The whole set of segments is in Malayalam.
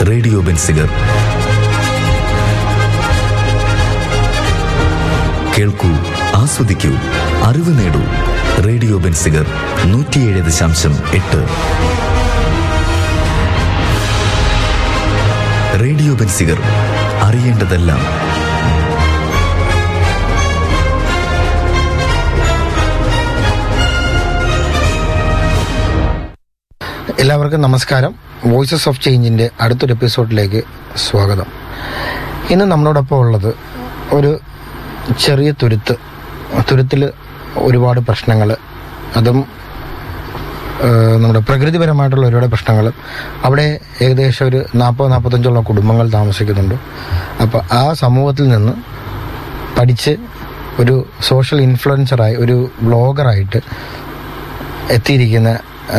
റേഡിയോ ബെൻസിഗർ കേൾക്കൂ ആസ്വദിക്കൂ അറിവ് നേടൂ റേഡിയോ ബെൻസിഗർ നൂറ്റിയേഴ് ദശാംശം എട്ട് റേഡിയോ ബെൻസിഗർ അറിയേണ്ടതെല്ലാം എല്ലാവർക്കും നമസ്കാരം വോയിസസ് ഓഫ് ചേഞ്ചിന്റെ അടുത്തൊരു എപ്പിസോഡിലേക്ക് സ്വാഗതം ഇന്ന് നമ്മളോടൊപ്പം ഉള്ളത് ഒരു ചെറിയ തുരുത്ത് തുരുത്തിൽ ഒരുപാട് പ്രശ്നങ്ങൾ അതും ആ, നമ്മുടെ പ്രകൃതിപരമായിട്ടുള്ള ഒരുപാട് പ്രശ്നങ്ങൾ അവിടെ ഏകദേശം ഒരു നാൽപ്പത് നാൽപ്പത്തഞ്ചോളം കുടുംബങ്ങൾ താമസിക്കുന്നുണ്ട് അപ്പോൾ ആ സമൂഹത്തിൽ നിന്ന് പഠിച്ച് ഒരു സോഷ്യൽ ഇൻഫ്ലുവൻസറായി ഒരു ബ്ലോഗറായിട്ട് എത്തിയിരിക്കുന്ന ആ,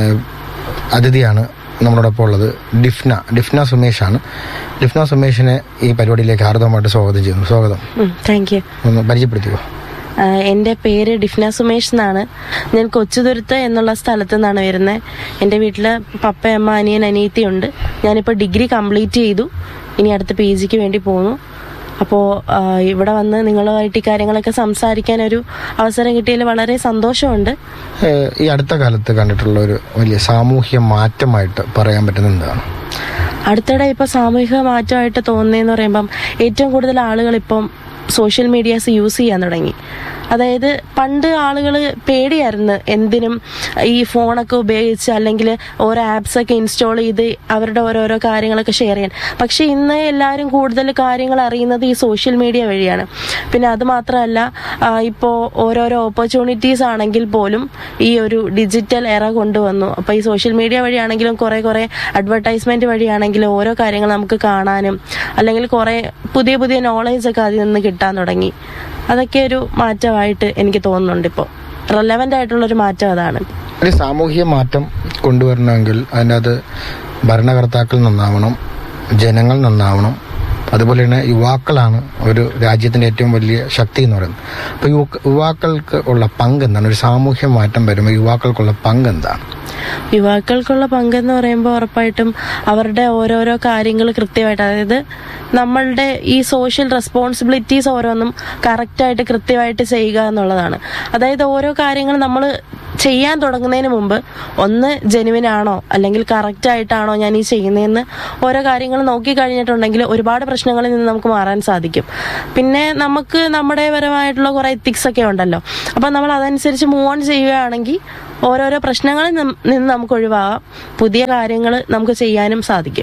അതിഥിയാണ് നമ്മളോടൊപ്പം ഉള്ളത് ഡിഫ്ന ഡിഫ്ന സുമേഷാണ് ഡിഫ്ന സുമേഷിനെ ഈ പരിപാടിയിലേക്ക് ഹാർദവമായിട്ട് സ്വാഗതം ചെയ്യുന്നു സ്വാഗതം താങ്ക് യു ഒന്ന് പരിചയപ്പെടുത്തിയോ എൻ്റെ പേര് ഡിഫ്ന സുമേഷ് എന്നാണ് ഞാൻ കൊച്ചുതുരുത്ത് എന്നുള്ള സ്ഥലത്തു നിന്നാണ് വരുന്നത് എൻ്റെ വീട്ടിൽ പപ്പ അമ്മ അനിയൻ അനിയത്തി ഉണ്ട് ഞാനിപ്പോൾ ഡിഗ്രി കംപ്ലീറ്റ് ചെയ്തു ഇനി അടുത്ത പി ജിക്ക് വേണ്ടി പോകുന്നു അപ്പോൾ ഇവിടെ വന്ന് നിങ്ങളുമായിട്ട് ഈ കാര്യങ്ങളൊക്കെ സംസാരിക്കാൻ ഒരു അവസരം കിട്ടിയതിൽ വളരെ സന്തോഷമുണ്ട് ഏഹ് ഈ അടുത്ത കാലത്ത് കണ്ടിട്ടുള്ള ഒരു വലിയ സാമൂഹ്യ മാറ്റമായിട്ട് പറയാൻ പറ്റുന്ന എന്താണ് അടുത്തിടെ ഇപ്പോൾ സാമൂഹിക മാറ്റമായിട്ട് തോന്നുന്നതെന്ന് പറയുമ്പം ഏറ്റവും കൂടുതൽ ആളുകൾ ഇപ്പം സോഷ്യൽ മീഡിയാസ് യൂസ് ചെയ്യാൻ തുടങ്ങി അതായത് പണ്ട് ആളുകൾ പേടിയായിരുന്നു എന്തിനും ഈ ഫോണൊക്കെ ഉപയോഗിച്ച് അല്ലെങ്കിൽ ഓരോ ആപ്സ് ഒക്കെ ഇൻസ്റ്റാൾ ചെയ്ത് അവരുടെ ഓരോരോ കാര്യങ്ങളൊക്കെ ഷെയർ ചെയ്യാൻ പക്ഷെ ഇന്ന് എല്ലാവരും കൂടുതൽ കാര്യങ്ങൾ അറിയുന്നത് ഈ സോഷ്യൽ മീഡിയ വഴിയാണ് പിന്നെ അത് മാത്രമല്ല ഇപ്പോൾ ഓരോരോ ഓപ്പർച്യൂണിറ്റീസ് ആണെങ്കിൽ പോലും ഈ ഒരു ഡിജിറ്റൽ എറ കൊണ്ടുവന്നു അപ്പോൾ ഈ സോഷ്യൽ മീഡിയ വഴിയാണെങ്കിലും കുറേ കുറേ അഡ്വർടൈസ്മെന്റ് വഴിയാണെങ്കിലും ഓരോ കാര്യങ്ങൾ നമുക്ക് കാണാനും അല്ലെങ്കിൽ കുറേ പുതിയ പുതിയ നോളേജ് ഒക്കെ അതിൽ നിന്ന് കിട്ടാൻ തുടങ്ങി അതൊക്കെ ഒരു മാറ്റമായിട്ട് എനിക്ക് തോന്നുന്നുണ്ട് ഇപ്പോൾ റെലവൻ്റ് ആയിട്ടുള്ളൊരു മാറ്റം അതാണ് ഒരു സാമൂഹ്യ മാറ്റം കൊണ്ടുവരണമെങ്കിൽ അതിനകത്ത് ഭരണകർത്താക്കൾ നന്നാവണം ജനങ്ങൾ നന്നാവണം അതുപോലെ തന്നെ യുവാക്കളാണ് ഒരു രാജ്യത്തിന്റെ ഏറ്റവും വലിയ ശക്തി എന്ന് പറയുന്നത് അപ്പോൾ യുവ- യുവാക്കൾക്ക് ഉള്ള പങ്ക് എന്താണ് ഒരു സാമൂഹ്യ മാറ്റം വരുമ്പോൾ യുവാക്കൾക്കുള്ള പങ്ക് എന്താണ് യുവാക്കൾക്കുള്ള പങ്കെന്ന് പറയുമ്പോൾ ഉറപ്പായിട്ടും അവരുടെ ഓരോരോ കാര്യങ്ങൾ കൃത്യമായിട്ട് അതായത് നമ്മളുടെ ഈ സോഷ്യൽ റെസ്പോൺസിബിലിറ്റീസ് ഓരോന്നും കറക്റ്റായിട്ട് കൃത്യമായിട്ട് ചെയ്യുക എന്നുള്ളതാണ് അതായത് ഓരോ കാര്യങ്ങൾ നമ്മൾ ചെയ്യാൻ തുടങ്ങുന്നതിന് മുമ്പ് ഒന്ന് ജെനുവിനാണോ അല്ലെങ്കിൽ കറക്റ്റ് ആയിട്ടാണോ ഞാൻ ഈ ചെയ്യുന്നതെന്ന് ഓരോ കാര്യങ്ങൾ നോക്കി കഴിഞ്ഞിട്ടുണ്ടെങ്കിൽ ഒരുപാട് പ്രശ്നങ്ങളിൽ നിന്ന് നമുക്ക് മാറാൻ സാധിക്കും പിന്നെ നമുക്ക് നമ്മുടെ പരമായിട്ടുള്ള കുറെ എത്തിക്സ് ഒക്കെ ഉണ്ടല്ലോ അപ്പം നമ്മൾ അതനുസരിച്ച് മൂവ് ഓൺ ചെയ്യുകയാണെങ്കിൽ ഓരോരോ പ്രശ്നങ്ങളിൽ നം- നിന്ന് നമുക്ക് ഒഴിവാകാം പുതിയ കാര്യങ്ങൾ നമുക്ക് ചെയ്യാനും സാധിക്കും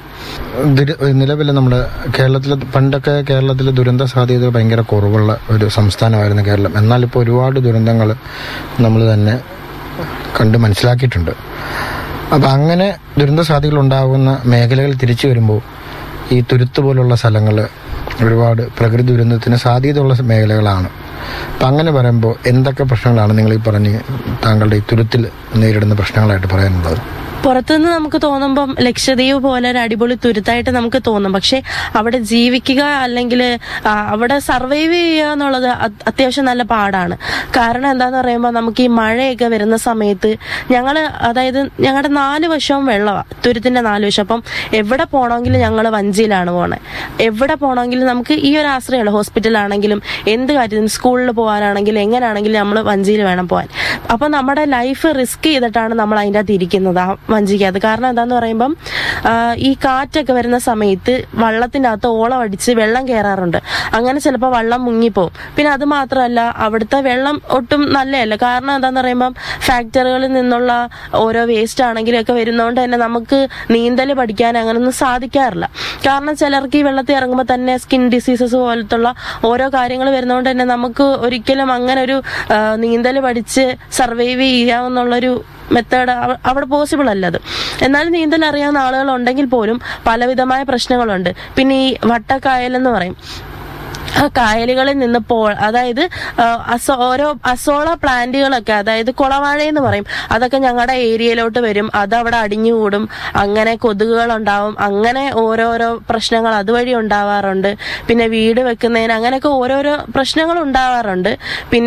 നിലവിൽ നമ്മുടെ കേരളത്തിൽ പണ്ടൊക്കെ കേരളത്തിൽ ദുരന്ത സാധ്യത ഭയങ്കര കുറവുള്ള ഒരു സംസ്ഥാനമായിരുന്നു കേരളം എന്നാൽ ഇപ്പോൾ ഒരുപാട് ദുരന്തങ്ങൾ നമ്മൾ തന്നെ കണ്ട് മനസ്സിലാക്കിയിട്ടുണ്ട് അപ്പം അങ്ങനെ ദുരന്ത സാധ്യതകൾ ഉണ്ടാകുന്ന മേഖലകൾ തിരിച്ചു വരുമ്പോൾ ഈ തുരുത്ത് പോലുള്ള സ്ഥലങ്ങൾ ഒരുപാട് പ്രകൃതി ദുരന്തത്തിന് സാധ്യതയുള്ള മേഖലകളാണ് അപ്പം അങ്ങനെ പറയുമ്പോൾ എന്തൊക്കെ പ്രശ്നങ്ങളാണ് നിങ്ങൾ ഈ പറഞ്ഞ് താങ്കളുടെ ഈ തുരുത്തിൽ നേരിടുന്ന പ്രശ്നങ്ങളായിട്ട് പറയാനുള്ളത് പുറത്തുനിന്ന് നമുക്ക് തോന്നുമ്പം ലക്ഷദ്വീപ് പോലെ ഒരു അടിപൊളി തുരുത്തായിട്ട് നമുക്ക് തോന്നും പക്ഷെ അവിടെ ജീവിക്കുക അല്ലെങ്കിൽ അവിടെ സർവൈവ് ചെയ്യുക എന്നുള്ളത് അത് അത്യാവശ്യം നല്ല പാടാണ് കാരണം എന്താന്ന് പറയുമ്പോൾ നമുക്ക് ഈ മഴയൊക്കെ വരുന്ന സമയത്ത് ഞങ്ങൾ അതായത് ഞങ്ങളുടെ നാല് വശവും വെള്ളമാണ് തുരുത്തിന്റെ നാല് വശം അപ്പം എവിടെ പോകണമെങ്കിലും ഞങ്ങൾ വഞ്ചിയിലാണ് പോണേ എവിടെ പോകണമെങ്കിലും നമുക്ക് ഈ ഒരു ആശ്രയമുള്ളൂ ഹോസ്പിറ്റലാണെങ്കിലും എന്ത് കാര്യത്തിനും സ്കൂളിൽ പോകാനാണെങ്കിലും എങ്ങനെയാണെങ്കിലും നമ്മൾ വഞ്ചിയിൽ വേണം പോകാൻ അപ്പം നമ്മുടെ ലൈഫ് റിസ്ക് ചെയ്തിട്ടാണ് നമ്മൾ അതിൻ്റെ അകത്ത് ഇരിക്കുന്നത് ആ വഞ്ചിക്കകത്ത് കാരണം എന്താന്ന് പറയുമ്പം ആ, ഈ കാറ്റൊക്കെ വരുന്ന സമയത്ത് വള്ളത്തിൻ്റെ അകത്ത് ഓളം അടിച്ച് വെള്ളം കയറാറുണ്ട് അങ്ങനെ ചിലപ്പോൾ വള്ളം മുങ്ങിപ്പോവും പിന്നെ അത് മാത്രമല്ല അവിടുത്തെ വെള്ളം ഒട്ടും നല്ലതല്ല കാരണം എന്താന്ന് പറയുമ്പം ഫാക്ടറികളിൽ നിന്നുള്ള ഓരോ വേസ്റ്റ് ആണെങ്കിലും ഒക്കെ വരുന്നതുകൊണ്ട് തന്നെ നമുക്ക് നീന്തൽ പഠിക്കാൻ അങ്ങനൊന്നും സാധിക്കാറില്ല കാരണം ചിലർക്ക് ഈ വെള്ളത്തിൽ ഇറങ്ങുമ്പോൾ തന്നെ സ്കിൻ ഡിസീസസ് പോലത്തുള്ള ഓരോ കാര്യങ്ങൾ വരുന്നതുകൊണ്ട് തന്നെ നമുക്ക് ഒരിക്കലും അങ്ങനെ ഒരു നീന്തൽ പഠിച്ച് സർവൈവ് ചെയ്യാമെന്നുള്ളൊരു മെത്തേഡ് അവിടെ പോസിബിൾ അല്ലത് എന്നാലും നീന്തൽ അറിയാവുന്ന ആളുകൾ ഉണ്ടെങ്കിൽ പോലും പലവിധമായ പ്രശ്നങ്ങളുണ്ട് പിന്നെ ഈ വട്ടക്കായലെന്ന് പറയും ആ കായലുകളിൽ നിന്ന് പോ അതായത് ആ, അസോ ഓരോ അസോള പ്ലാന്റുകളൊക്കെ അതായത് കുളവാഴ എന്ന് പറയും അതൊക്കെ ഞങ്ങളുടെ ഏരിയയിലോട്ട് വരും അത് അവിടെ അടിഞ്ഞുകൂടും അങ്ങനെ കൊതുകുകൾ ഉണ്ടാവും അങ്ങനെ ഓരോരോ പ്രശ്നങ്ങൾ അതുവഴി ഉണ്ടാവാറുണ്ട് പിന്നെ വീട് വെക്കുന്നതിന് അങ്ങനെയൊക്കെ ഓരോരോ പ്രശ്നങ്ങൾ ഉണ്ടാവാറുണ്ട് പിന്നെ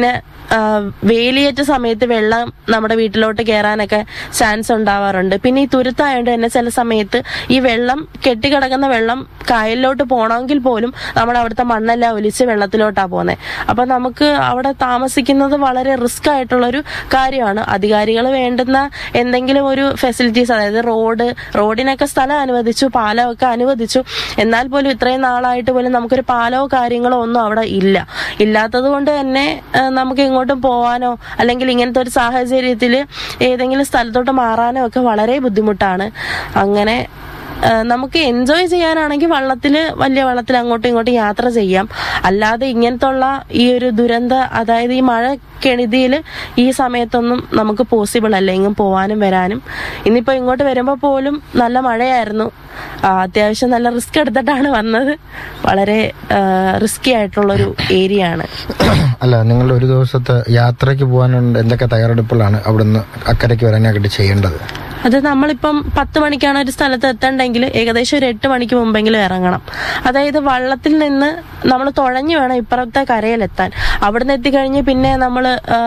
ആ, വേലിയേറ്റ സമയത്ത് വെള്ളം നമ്മുടെ വീട്ടിലോട്ട് കയറാനൊക്കെ ചാൻസ് ഉണ്ടാവാറുണ്ട് പിന്നെ ഈ തുരുത്തായതുകൊണ്ട് തന്നെ ചില സമയത്ത് ഈ വെള്ളം കെട്ടിക്കിടക്കുന്ന വെള്ളം കായലിലോട്ട് പോകണമെങ്കിൽ പോലും നമ്മുടെ അവിടുത്തെ മണ്ണെല്ലാം ഒലിച്ച് വെള്ളത്തിലോട്ടാ പോകുന്നത് അപ്പൊ നമുക്ക് അവിടെ താമസിക്കുന്നത് വളരെ റിസ്ക് ആയിട്ടുള്ളൊരു കാര്യമാണ് അധികാരികൾ വേണ്ടുന്ന എന്തെങ്കിലും ഒരു ഫെസിലിറ്റീസ് അതായത് റോഡ് റോഡിനൊക്കെ സ്ഥലം അനുവദിച്ചു പാലമൊക്കെ അനുവദിച്ചു എന്നാൽ പോലും ഇത്രയും നാളായിട്ട് പോലും നമുക്കൊരു പാലമോ കാര്യങ്ങളോ ഒന്നും അവിടെ ഇല്ല ഇല്ലാത്തത് കൊണ്ട് തന്നെ ആ, നമുക്ക് എങ്ങോട്ടും പോവാനോ അല്ലെങ്കിൽ ഇങ്ങനത്തെ ഒരു സാഹചര്യത്തിൽ ഏതെങ്കിലും സ്ഥലത്തോട്ട് മാറാനോ ഒക്കെ വളരെ ബുദ്ധിമുട്ടാണ് അങ്ങനെ ആ, നമുക്ക് എൻജോയ് ചെയ്യാനാണെങ്കിൽ വള്ളത്തിൽ വലിയ വള്ളത്തിൽ അങ്ങോട്ടും ഇങ്ങോട്ടും യാത്ര ചെയ്യാം അല്ലാതെ ഇങ്ങനത്തെ ഉള്ള ഈ ഒരു ദുരന്ത അതായത് ഈ മഴ കെണിതിയിൽ ഈ സമയത്തൊന്നും നമുക്ക് പോസിബിൾ അല്ല എങ്ങും പോവാനും വരാനും ഇന്നിപ്പോ ഇങ്ങോട്ട് വരുമ്പോൾ പോലും നല്ല മഴയായിരുന്നു ആ, അത്യാവശ്യം നല്ല റിസ്ക് എടുത്തിട്ടാണ് വന്നത് വളരെ റിസ്കി ആയിട്ടുള്ളൊരു ഏരിയ ആണ് അല്ല നിങ്ങൾ ഒരു ദിവസത്തെ യാത്രയ്ക്ക് പോകാനുണ്ട് എന്തൊക്കെ തയ്യാറെടുപ്പുകളാണ് അവിടുന്ന് അക്കരയ്ക്ക് വരാനായിട്ട് ചെയ്യേണ്ടത് അത് നമ്മളിപ്പം പത്ത് മണിക്കാണ് ഒരു സ്ഥലത്ത് എത്തണ്ടെങ്കിൽ ഏകദേശം ഒരു എട്ട് മണിക്ക് മുമ്പെങ്കിലും ഇറങ്ങണം അതായത് വള്ളത്തിൽ നിന്ന് നമ്മൾ തുഴഞ്ഞു വേണം ഇപ്പുറത്തെ കരയിലെത്താൻ അവിടുന്ന് എത്തിക്കഴിഞ്ഞ് പിന്നെ നമ്മൾ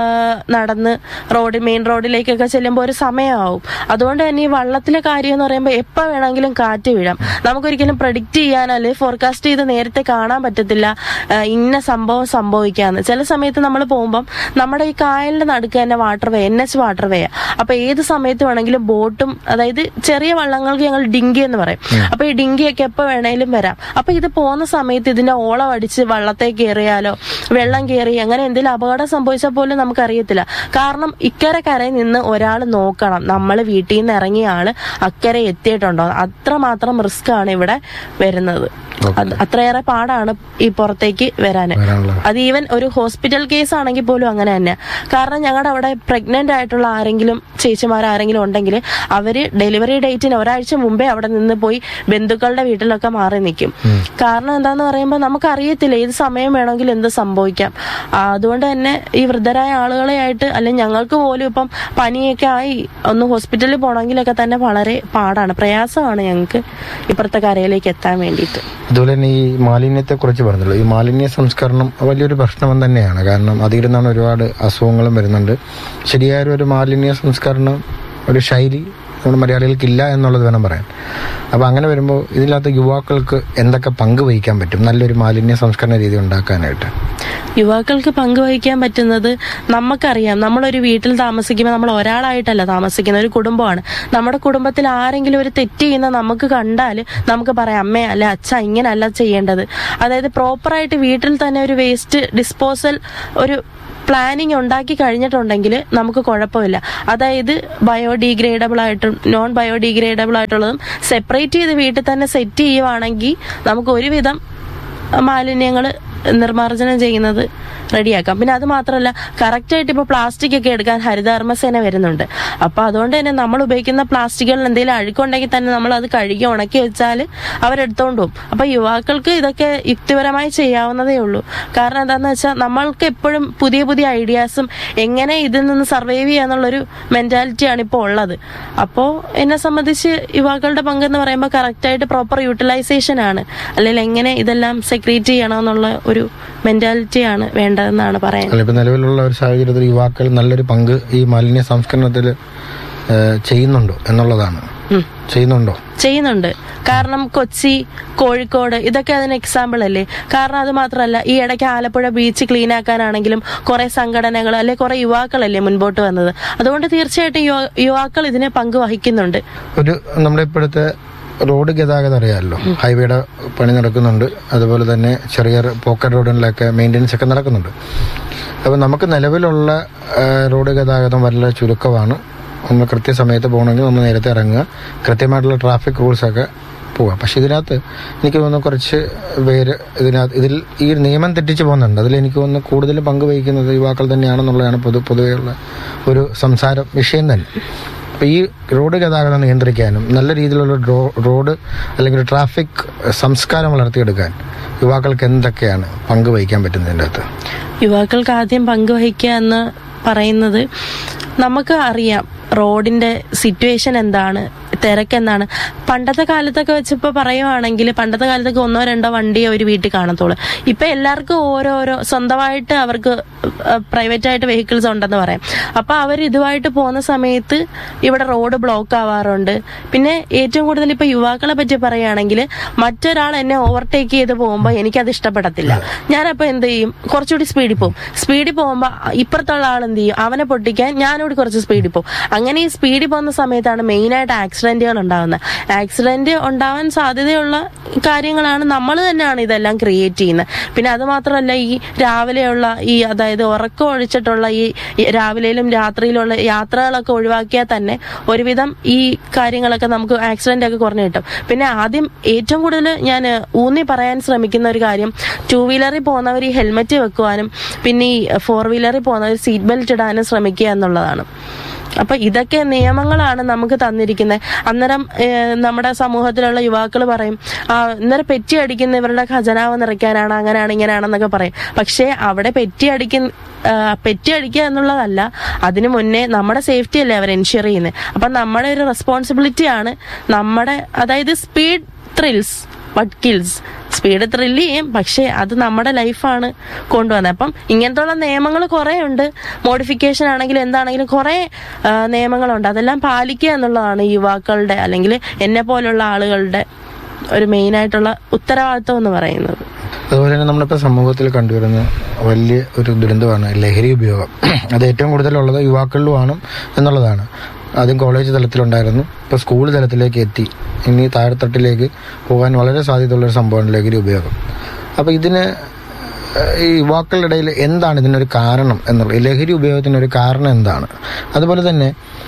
നടന്ന് റോഡ് മെയിൻ റോഡിലേക്കൊക്കെ ചെല്ലുമ്പോൾ ഒരു സമയമാവും അതുകൊണ്ട് തന്നെ ഈ വള്ളത്തിലെ കാര്യം എന്ന് പറയുമ്പോൾ എപ്പോൾ വേണമെങ്കിലും കാറ്റ് വീഴാം നമുക്കൊരിക്കലും പ്രഡിക്റ്റ് ചെയ്യാനോ അല്ലെങ്കിൽ ഫോർകാസ്റ്റ് ചെയ്ത് നേരത്തെ കാണാൻ പറ്റത്തില്ല ആ, ഇന്ന സംഭവം സംഭവിക്കാന്ന് ചില സമയത്ത് നമ്മൾ പോകുമ്പം നമ്മുടെ ഈ കായലിന്റെ നടുക്ക് തന്നെ water way N H water way അപ്പൊ ഏത് സമയത്ത് വേണമെങ്കിലും ബോട്ടും അതായത് ചെറിയ വള്ളങ്ങൾക്ക് ഞങ്ങൾ ഡിങ്കി എന്ന് പറയും അപ്പൊ ഈ ഡിങ്കിയൊക്കെ എപ്പോ വേണേലും വരാം അപ്പൊ ഇത് പോകുന്ന സമയത്ത് ഇതിന്റെ ഓളം അടിച്ച് വള്ളത്തെ കയറിയാലോ വെള്ളം കയറി അങ്ങനെ എന്തെങ്കിലും അപകടം സംഭവിച്ചാൽ പോലും നമുക്കറിയത്തില്ല കാരണം ഇക്കരെ കരയിൽ നിന്ന് ഒരാൾ നോക്കണം നമ്മൾ വീട്ടിൽ നിന്ന് ഇറങ്ങിയ ആള് അക്കരെ എത്തിയിട്ടുണ്ടോ അത്രമാത്രം റിസ്ക് ആണ് ഇവിടെ വരുന്നത് അത് അത്രയേറെ പാടാണ് ഈ പുറത്തേക്ക് വരാന് വരാനുള്ള അത് ഈവൻ ഒരു ഹോസ്പിറ്റൽ കേസ് ആണെങ്കിൽ പോലും അങ്ങനെ തന്നെ കാരണം ഞങ്ങളുടെ അവിടെ പ്രഗ്നന്റ് ആയിട്ടുള്ള ആരെങ്കിലും ചേച്ചിമാർ ആരെങ്കിലും ഉണ്ടെങ്കിൽ അവര് ഡെലിവറി ഡേറ്റിന് ഒരാഴ്ച മുമ്പേ അവിടെ നിന്ന് പോയി ബന്ധുക്കളുടെ വീട്ടിലൊക്കെ മാറി നിൽക്കും കാരണം എന്താന്ന് പറയുമ്പോൾ നമുക്ക് അറിയത്തില്ല ഏത് സമയം വേണമെങ്കിൽ എന്ത് സംഭവിക്കാം ആ, അതുകൊണ്ട് തന്നെ ഈ വൃദ്ധരായ ആളുകളെ ആയിട്ട് അല്ലെങ്കിൽ ഞങ്ങൾക്ക് പോലും ഇപ്പം പനിയൊക്കെ ആയി ഒന്ന് ഹോസ്പിറ്റലിൽ പോകണമെങ്കിലൊക്കെ തന്നെ വളരെ പാടാണ് പ്രയാസമാണ് ഞങ്ങൾക്ക് ഇപ്പുറത്തെ കരയിലേക്ക് എത്താൻ വേണ്ടിയിട്ട് അതുപോലെ തന്നെ ഈ മാലിന്യത്തെ കുറിച്ച് പറഞ്ഞല്ലോ ഈ മാലിന്യ സംസ്കരണം വലിയൊരു പ്രശ്നം തന്നെയാണ് കാരണം അതിരുന്നാണ് ഒരുപാട് അസുഖങ്ങളും വരുന്നുണ്ട് ശരിയായ ഒരു മാലിന്യ സംസ്കരണം ഒരു ശൈലി നമ്മുടെ മലയാളികൾക്ക് ഇല്ല എന്നുള്ളത് വേണം പറയാൻ അപ്പോൾ അങ്ങനെ വരുമ്പോൾ ഇതിനകത്ത് യുവാക്കൾക്ക് എന്തൊക്കെ പങ്ക് വഹിക്കാൻ പറ്റും നല്ലൊരു മാലിന്യ സംസ്കരണ രീതി ഉണ്ടാക്കാനായിട്ട് യുവാക്കൾക്ക് പങ്കുവഹിക്കാൻ പറ്റുന്നത് നമുക്കറിയാം നമ്മളൊരു വീട്ടിൽ താമസിക്കുമ്പോൾ നമ്മൾ ഒരാളായിട്ടല്ല താമസിക്കുന്ന ഒരു കുടുംബമാണ് നമ്മുടെ കുടുംബത്തിൽ ആരെങ്കിലും ഒരു തെറ്റ് ചെയ്യുന്ന നമുക്ക് കണ്ടാൽ നമുക്ക് പറയാം അമ്മേ അല്ലെ അച്ഛ ഇങ്ങനല്ല ചെയ്യേണ്ടത് അതായത് പ്രോപ്പറായിട്ട് വീട്ടിൽ തന്നെ ഒരു വേസ്റ്റ് ഡിസ്പോസൽ ഒരു പ്ലാനിങ് ഉണ്ടാക്കി കഴിഞ്ഞിട്ടുണ്ടെങ്കിൽ നമുക്ക് കുഴപ്പമില്ല അതായത് ബയോഡീഗ്രേഡബിൾ ആയിട്ടും നോൺ ബയോഡീഗ്രേഡബിൾ ആയിട്ടുള്ളതും സെപ്പറേറ്റ് ചെയ്ത് വീട്ടിൽ തന്നെ സെറ്റ് ചെയ്യുവാണെങ്കിൽ നമുക്ക് ഒരുവിധം മാലിന്യങ്ങൾ നിർമ്മാർജ്ജനം ചെയ്യുന്നത് റെഡിയാക്കാം പിന്നെ അത് മാത്രമല്ല കറക്റ്റായിട്ട് ഇപ്പോൾ പ്ലാസ്റ്റിക് ഒക്കെ എടുക്കാൻ ഹരിതകർമ്മസേന വരുന്നുണ്ട് അപ്പോൾ അതുകൊണ്ട് തന്നെ നമ്മൾ ഉപയോഗിക്കുന്ന പ്ലാസ്റ്റിക്കുകളിൽ എന്തെങ്കിലും അഴുക്കുണ്ടെങ്കിൽ തന്നെ നമ്മൾ അത് കഴുകി ഉണക്കി വെച്ചാൽ അവരെടുത്തോണ്ട് പോകും അപ്പോൾ യുവാക്കൾക്ക് ഇതൊക്കെ യുക്തിപരമായി ചെയ്യാവുന്നതേ ഉള്ളൂ കാരണം എന്താണെന്ന് വെച്ചാൽ നമ്മൾക്ക് എപ്പോഴും പുതിയ പുതിയ ഐഡിയാസും എങ്ങനെ ഇതിൽ നിന്ന് സർവൈവ് ചെയ്യാന്നുള്ളൊരു മെന്റാലിറ്റിയാണ് ഇപ്പോൾ ഉള്ളത് അപ്പോൾ എന്നെ സംബന്ധിച്ച് യുവാക്കളുടെ പങ്കെന്ന് പറയുമ്പോൾ കറക്റ്റായിട്ട് പ്രോപ്പർ യൂട്ടിലൈസേഷൻ ആണ് അല്ലെങ്കിൽ എങ്ങനെ ഇതെല്ലാം സെക്രീറ്റ് ചെയ്യണമെന്നുള്ള ഒരു മെന്റാലിറ്റിയാണ് വേണ്ടതെന്നാണ് പറയാൻ അല്ല ഇപ്പം നിലവിലുള്ള ഒരു സാഹചര്യത്തിൽ യുവാക്കൾ നല്ലൊരു പങ്ക് ഈ മാലിന്യ സംസ്കരണത്തിൽ ചെയ്യുന്നുണ്ടോ എന്നുള്ളതാണ് ഉം. ചെയ്യുന്നുണ്ടോ ചെയ്യുന്നുണ്ട് കാരണം കൊച്ചി കോഴിക്കോട് ഇതൊക്കെ അതിന് എക്സാമ്പിൾ അല്ലേ കാരണം അത് മാത്രമല്ല ഈ ഇടയ്ക്ക് ആലപ്പുഴ ബീച്ച് ക്ലീൻ ആക്കാനാണെങ്കിലും കുറെ സംഘടനകൾ അല്ലെ കുറെ യുവാക്കളല്ലേ മുൻപോട്ട് വന്നത് അതുകൊണ്ട് തീർച്ചയായിട്ടും യുവാ- യുവാക്കൾ ഇതിന് പങ്ക് വഹിക്കുന്നുണ്ട് ഒരു നമ്മുടെ ഇപ്പോഴത്തെ റോഡ് ഗതാഗതം അറിയാമല്ലോ ഹൈവേയുടെ പണി നടക്കുന്നുണ്ട് അതുപോലെ തന്നെ ചെറിയ പോക്കറ്റ് റോഡുകളിലൊക്കെ മെയിൻ്റെനൻസ് ഒക്കെ നടക്കുന്നുണ്ട് അപ്പോൾ നമുക്ക് നിലവിലുള്ള ആ, റോഡ് ഗതാഗതം വളരെ ചുരുക്കമാണ് നമ്മൾ കൃത്യസമയത്ത് പോകണമെങ്കിൽ നമ്മൾ നേരത്തെ ഇറങ്ങുക കൃത്യമായിട്ടുള്ള ട്രാഫിക് റൂൾസൊക്കെ പോവുക പക്ഷെ ഇതിനകത്ത് എനിക്ക് തോന്നുന്നു കുറച്ച് പേര് ഇതിനകത്ത് ഇതിൽ ഈ ഒരു നിയമം തെറ്റിച്ച് പോകുന്നുണ്ട് അതിൽ എനിക്ക് തോന്നുന്നു കൂടുതൽ പങ്കുവഹിക്കുന്നത് യുവാക്കൾ തന്നെയാണെന്നുള്ളതാണ് പൊതു പൊതുവെയുള്ള ഒരു സംസാരം വിഷയം തന്നെ അപ്പോൾ ഈ റോഡ് ഗതാഗതം നിയന്ത്രിക്കാനും നല്ല രീതിയിലുള്ള റോ- റോഡ് അല്ലെങ്കിൽ ഒരു ട്രാഫിക് സംസ്കാരം വളർത്തിയെടുക്കാൻ യുവാക്കൾക്ക് എന്തൊക്കെയാണ് പങ്കുവഹിക്കാൻ പറ്റുന്നതിൻ്റെ അകത്ത് യുവാക്കൾക്ക് ആദ്യം പങ്കുവഹിക്കുക എന്ന് പറയുന്നത് നമുക്ക് അറിയാം റോഡിന്റെ സിറ്റുവേഷൻ എന്താണ് തിരക്കെന്താണ് പണ്ടത്തെ കാലത്തൊക്കെ വെച്ചിപ്പോൾ പറയുവാണെങ്കിൽ പണ്ടത്തെ കാലത്തൊക്കെ ഒന്നോ രണ്ടോ വണ്ടിയെ ഒരു വീട്ടിൽ കാണത്തുള്ളൂ ഇപ്പൊ എല്ലാവർക്കും ഓരോരോ സ്വന്തമായിട്ട് അവർക്ക് പ്രൈവറ്റ് ആയിട്ട് വെഹിക്കിൾസ് ഉണ്ടെന്ന് പറയാം അപ്പൊ അവർ ഇതുമായിട്ട് പോകുന്ന സമയത്ത് ഇവിടെ റോഡ് ബ്ലോക്ക് ആവാറുണ്ട് പിന്നെ ഏറ്റവും കൂടുതൽ ഇപ്പൊ യുവാക്കളെ പറ്റി പറയുകയാണെങ്കിൽ മറ്റൊരാൾ എന്നെ ഓവർടേക്ക് ചെയ്ത് പോകുമ്പോൾ എനിക്കത് ഇഷ്ടപ്പെടത്തില്ല ഞാനപ്പോ എന്ത് ചെയ്യും കുറച്ചുകൂടി സ്പീഡിൽ പോകും സ്പീഡിൽ പോകുമ്പോൾ ഇപ്പുറത്തുള്ള ആൾ എന്ത് ചെയ്യും അവനെ പൊട്ടിക്കാൻ ഞാനോട് കുറച്ച് സ്പീഡിൽ പോകും അങ്ങനെ ഈ സ്പീഡിൽ പോകുന്ന സമയത്താണ് മെയിനായിട്ട് ആക്സിഡന്റുകൾ ഉണ്ടാകുന്നത് ആക്സിഡന്റ് ഉണ്ടാവാൻ സാധ്യതയുള്ള കാര്യങ്ങളാണ് നമ്മൾ തന്നെയാണ് ഇതെല്ലാം ക്രിയേറ്റ് ചെയ്യുന്നത് പിന്നെ അത് മാത്രമല്ല ഈ രാവിലെയുള്ള ഈ അതായത് ഉറക്കം ഒഴിച്ചിട്ടുള്ള ഈ ഈ രാവിലെയിലും രാത്രിയിലുള്ള യാത്രകളൊക്കെ ഒഴിവാക്കിയാൽ തന്നെ ഒരുവിധം ഈ കാര്യങ്ങളൊക്കെ നമുക്ക് ആക്സിഡന്റ് ഒക്കെ കുറഞ്ഞു കിട്ടും പിന്നെ ആദ്യം ഏറ്റവും കൂടുതൽ ഞാൻ ഊന്നി പറയാൻ ശ്രമിക്കുന്ന ഒരു കാര്യം ടൂ വീലറിൽ പോകുന്നവർ ഈ ഹെൽമെറ്റ് വെക്കുവാനും പിന്നെ ഈ ഫോർ വീലറിൽ പോകുന്നവർ സീറ്റ് ബെൽറ്റ് ഇടാനും ശ്രമിക്കുക എന്നുള്ളതാണ് അപ്പൊ ഇതൊക്കെ നിയമങ്ങളാണ് നമുക്ക് തന്നിരിക്കുന്നത് അന്നേരം ഏഹ്, നമ്മുടെ സമൂഹത്തിലുള്ള യുവാക്കൾ പറയും ആ ഇന്നേരം പെറ്റി അടിക്കുന്ന ഇവരുടെ ഖജനാവ് നിറയ്ക്കാനാണ് അങ്ങനെയാണ് ഇങ്ങനെയാണെന്നൊക്കെ പറയും പക്ഷേ അവിടെ പെറ്റി അടിക്കുന്ന ആ, പെറ്റി അടിക്കുക എന്നുള്ളതല്ല അതിനു മുന്നേ നമ്മുടെ സേഫ്റ്റി അല്ലേ അവർ എൻഷുർ ചെയ്യുന്നത് അപ്പൊ നമ്മുടെ ഒരു റെസ്പോൺസിബിലിറ്റി ആണ് നമ്മുടെ അതായത് speed thrills but kills speed thrill ചെയ്യും പക്ഷേ അത് നമ്മുടെ ലൈഫാണ് കൊണ്ടുവന്നത് അപ്പം ഇങ്ങനത്തുള്ള നിയമങ്ങൾ കുറേ ഉണ്ട് മോഡിഫിക്കേഷൻ ആണെങ്കിലും എന്താണെങ്കിലും കുറേ ആ, നിയമങ്ങളുണ്ട് അതെല്ലാം പാലിക്കുക എന്നുള്ളതാണ് യുവാക്കളുടെ അല്ലെങ്കിൽ എന്നെ പോലുള്ള ആളുകളുടെ ഒരു മെയിൻ ആയിട്ടുള്ള ഉത്തരവാദിത്വം എന്ന് പറയുന്നത് അതുപോലെ തന്നെ നമ്മളിപ്പോൾ സമൂഹത്തിൽ കണ്ടുവരുന്ന വലിയ ഒരു ദുരന്തമാണ് ലഹരി ഉപയോഗം അത് ഏറ്റവും കൂടുതലുള്ളത് യുവാക്കളിലുമാണ് എന്നുള്ളതാണ് ആദ്യം കോളേജ് തലത്തിലുണ്ടായിരുന്നു ഇപ്പോൾ സ്കൂൾ തലത്തിലേക്ക് എത്തി ഇനി താഴെത്തട്ടിലേക്ക് പോകാൻ വളരെ സാധ്യതയുള്ള ഒരു സംഭവമാണ് ലഹരി ഉപയോഗം അപ്പോൾ ഇതിന് ഏഹ്, ഈ യുവാക്കളുടെ ഇടയിൽ എന്താണ് ഇതിനൊരു കാരണം എന്നുള്ളത് ഈ ലഹരി ഉപയോഗത്തിനൊരു കാരണം എന്താണ് അതുപോലെ തന്നെ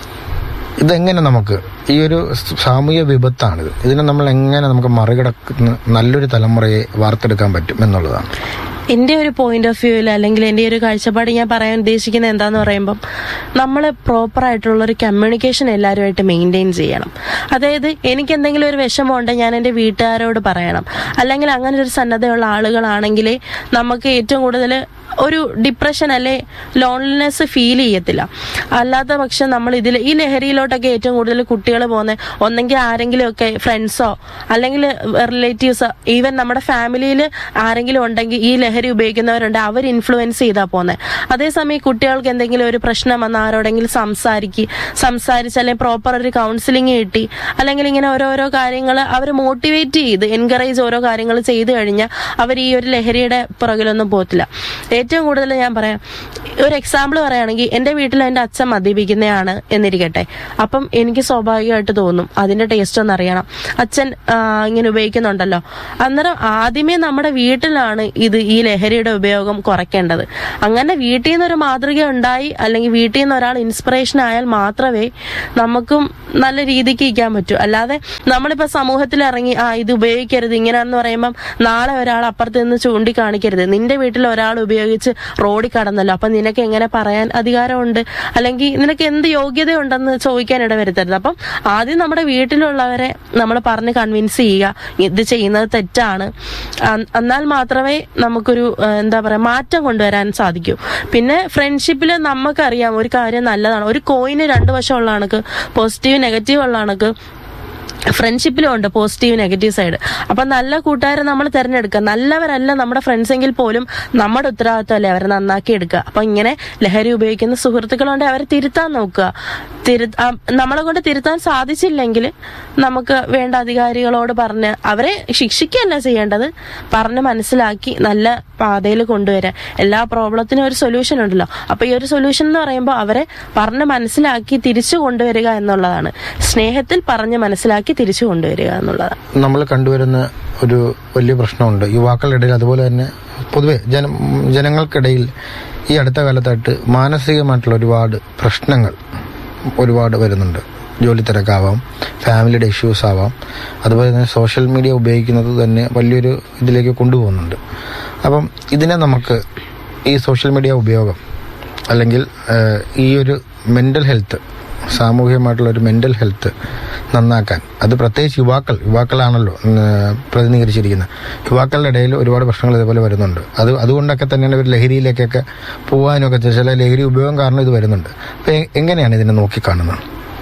ഇതെങ്ങനെ നമുക്ക് ഈ ഒരു സാമൂഹ്യ വിപത്താണിത് ഇതിനെ നമ്മൾ എങ്ങനെ നമുക്ക് മറികടക്കുന്ന നല്ലൊരു തലമുറയെ വാർത്തെടുക്കാൻ പറ്റും എന്നുള്ളതാണ് എൻ്റെ ഒരു പോയിന്റ് ഓഫ് വ്യൂവിൽ അല്ലെങ്കിൽ എൻ്റെ ഒരു കാഴ്ചപ്പാട് ഞാൻ പറയാൻ ഉദ്ദേശിക്കുന്നത് എന്താന്ന് പറയുമ്പം നമ്മൾ പ്രോപ്പർ ആയിട്ടുള്ള ഒരു കമ്മ്യൂണിക്കേഷൻ എല്ലാവരുമായിട്ട് മെയിൻറ്റെയിൻ ചെയ്യണം അതായത് എനിക്ക് എന്തെങ്കിലും ഒരു വിഷമം ഉണ്ടെങ്കിൽ ഞാൻ എൻ്റെ വീട്ടുകാരോട് പറയണം അല്ലെങ്കിൽ അങ്ങനെ ഒരു സന്നദ്ധയുള്ള ആളുകളാണെങ്കിൽ നമുക്ക് ഏറ്റവും കൂടുതൽ ഒരു ഡിപ്രഷൻ അല്ലെ ലോൺലിനെസ് ഫീൽ ചെയ്യത്തില്ല അല്ലാത്ത പക്ഷം നമ്മൾ ഇതിൽ ഈ ലഹരിയിലോട്ടൊക്കെ ഏറ്റവും കൂടുതൽ കുട്ടികൾ പോകുന്നത് ഒന്നെങ്കിൽ ആരെങ്കിലും ഒക്കെ ഫ്രണ്ട്സോ അല്ലെങ്കിൽ റിലേറ്റീവ്സോ ഈവൻ നമ്മുടെ ഫാമിലിയിൽ ആരെങ്കിലും ഉണ്ടെങ്കിൽ ഈ ലഹരി ഉപയോഗിക്കുന്നവരുണ്ട് അവർ ഇൻഫ്ലുവൻസ് ചെയ്താൽ പോകുന്നത് അതേസമയം ഈ കുട്ടികൾക്ക് എന്തെങ്കിലും ഒരു പ്രശ്നം വന്ന് ആരോടെങ്കിലും സംസാരിക്കുക സംസാരിച്ച് അല്ലെങ്കിൽ പ്രോപ്പർ ഒരു കൗൺസിലിംഗ് കിട്ടി അല്ലെങ്കിൽ ഇങ്ങനെ ഓരോരോ കാര്യങ്ങൾ അവർ മോട്ടിവേറ്റ് ചെയ്ത് എൻകറേജ് ഓരോ കാര്യങ്ങൾ ചെയ്തു കഴിഞ്ഞാൽ അവർ ഈ ഒരു ലഹരിയുടെ പുറകിലൊന്നും പോകത്തില്ല ഏറ്റവും കൂടുതൽ ഞാൻ പറയാം ഒരു എക്സാമ്പിൾ പറയുകയാണെങ്കിൽ എൻ്റെ വീട്ടിൽ എൻ്റെ അച്ഛൻ മദ്യപിക്കുന്നതാണ് എന്നിരിക്കട്ടെ അപ്പം എനിക്ക് സ്വാഭാവികമായിട്ട് തോന്നും അതിന്റെ ടേസ്റ്റ് ഒന്ന് അറിയണം അച്ഛൻ ആ, ഇങ്ങനെ ഉപയോഗിക്കുന്നുണ്ടല്ലോ അന്നേരം ആദ്യമേ നമ്മുടെ വീട്ടിലാണ് ഇത് ഈ ലഹരിയുടെ ഉപയോഗം കുറയ്ക്കേണ്ടത് അങ്ങനെ വീട്ടിൽ നിന്ന് ഒരു മാതൃക ഉണ്ടായി അല്ലെങ്കിൽ വീട്ടിൽ നിന്ന് ഒരാൾ ഇൻസ്പിറേഷൻ ആയാൽ മാത്രമേ നമുക്കും നല്ല രീതിക്ക് ഇരിക്കാൻ പറ്റൂ അല്ലാതെ നമ്മളിപ്പോ സമൂഹത്തിൽ ഇറങ്ങി ആ ഇത് ഉപയോഗിക്കരുത് ഇങ്ങനെയാണെന്ന് പറയുമ്പം നാളെ ഒരാൾ അപ്പുറത്ത് നിന്ന് ചൂണ്ടിക്കാണിക്കരുത് നിന്റെ വീട്ടിൽ ഒരാൾ ഉപയോഗിച്ച് റോഡിൽ കടന്നല്ലോ അപ്പൊ നിനക്ക് എങ്ങനെ പറയാൻ അധികാരമുണ്ട് അല്ലെങ്കിൽ നിനക്ക് എന്ത് യോഗ്യതയുണ്ടെന്ന് ചോദിക്കാൻ ഇടവരുത്തരുത് അപ്പം ആദ്യം നമ്മുടെ വീട്ടിലുള്ളവരെ നമ്മൾ പറഞ്ഞ് കൺവിൻസ് ചെയ്യുക ഇത് ചെയ്യുന്നത് തെറ്റാണ് അ- എന്നാൽ മാത്രമേ നമുക്കൊരു ആ, എന്താ പറയാ മാറ്റം കൊണ്ടുവരാൻ സാധിക്കൂ പിന്നെ ഫ്രണ്ട്ഷിപ്പിൽ നമുക്കറിയാം ഒരു കാര്യം നല്ലതാണ് ഒരു കോയിന് രണ്ട് വശമുള്ള കണക്ക് പോസിറ്റീവ് നെഗറ്റീവ് ഉള്ള കണക്ക് ഫ്രണ്ട്ഷിപ്പിലും ഉണ്ട് പോസിറ്റീവ് നെഗറ്റീവ് സൈഡ് അപ്പൊ നല്ല കൂട്ടുകാരെ നമ്മൾ തിരഞ്ഞെടുക്കുക നല്ലവരല്ല നമ്മുടെ ഫ്രണ്ട്സ് എങ്കിൽ പോലും നമ്മുടെ ഉത്തരവാദിത്വമല്ലേ അവരെ നന്നാക്കി എടുക്കുക അപ്പൊ ഇങ്ങനെ ലഹരി ഉപയോഗിക്കുന്ന സുഹൃത്തുക്കളുണ്ട് അവരെ തിരുത്താൻ നോക്കുക തിരു ആ, നമ്മളെ കൊണ്ട് തിരുത്താൻ സാധിച്ചില്ലെങ്കിൽ നമുക്ക് വേണ്ട അധികാരികളോട് പറഞ്ഞ് അവരെ ശിക്ഷിക്കുകയല്ല ചെയ്യേണ്ടത് പറഞ്ഞ് മനസ്സിലാക്കി നല്ല പാതയിൽ കൊണ്ടുവരാൻ എല്ലാ പ്രോബ്ലത്തിനും ഒരു സൊല്യൂഷൻ ഉണ്ടല്ലോ അപ്പൊ ഈ ഒരു സൊല്യൂഷൻ എന്ന് പറയുമ്പോൾ അവരെ പറഞ്ഞ് മനസ്സിലാക്കി തിരിച്ചു കൊണ്ടുവരിക എന്നുള്ളതാണ് സ്നേഹത്തിൽ പറഞ്ഞ് മനസ്സിലാക്കി തിരിച്ചു കൊണ്ടുവരിക എന്നുള്ളതാണ് നമ്മൾ കണ്ടുവരുന്ന ഒരു വലിയ പ്രശ്നമുണ്ട് യുവാക്കളുടെ ഇടയിൽ അതുപോലെ തന്നെ പൊതുവെ ജന ജനങ്ങൾക്കിടയിൽ ഈ അടുത്ത കാലത്തായിട്ട് മാനസികമായിട്ടുള്ള ഒരുപാട് പ്രശ്നങ്ങൾ ഒരുപാട് വരുന്നുണ്ട് ജോലി തിരക്കാവാം ഫാമിലിയുടെ ഇഷ്യൂസ് ആവാം അതുപോലെ തന്നെ സോഷ്യൽ മീഡിയ ഉപയോഗിക്കുന്നത് തന്നെ വലിയൊരു ഇതിലേക്ക് കൊണ്ടുപോകുന്നുണ്ട് അപ്പം ഇതിനെ നമുക്ക് ഈ സോഷ്യൽ മീഡിയ ഉപയോഗം അല്ലെങ്കിൽ ഏഹ്, ഈ ഒരു മെൻ്റൽ ഹെൽത്ത് സാമൂഹികമായിട്ടുള്ള ഒരു മെൻ്റൽ ഹെൽത്ത് നന്നാക്കാൻ അത് പ്രത്യേകിച്ച് യുവാക്കൾ യുവാക്കളാണല്ലോ ഏഹ്, പ്രതിനിധീകരിച്ചിരിക്കുന്നത് യുവാക്കളുടെ ഇടയിൽ ഒരുപാട് പ്രശ്നങ്ങൾ ഇതുപോലെ വരുന്നുണ്ട് അത് അതുകൊണ്ടൊക്കെ തന്നെയാണ് ഇവർ ലഹരിയിലേക്കൊക്കെ പോകാനൊക്കെ ചില ലഹരി ഉപയോഗം കാരണം ഇത് വരുന്നുണ്ട് അപ്പം എങ്ങനെയാണ് ഇതിനെ നോക്കിക്കാണുന്നത്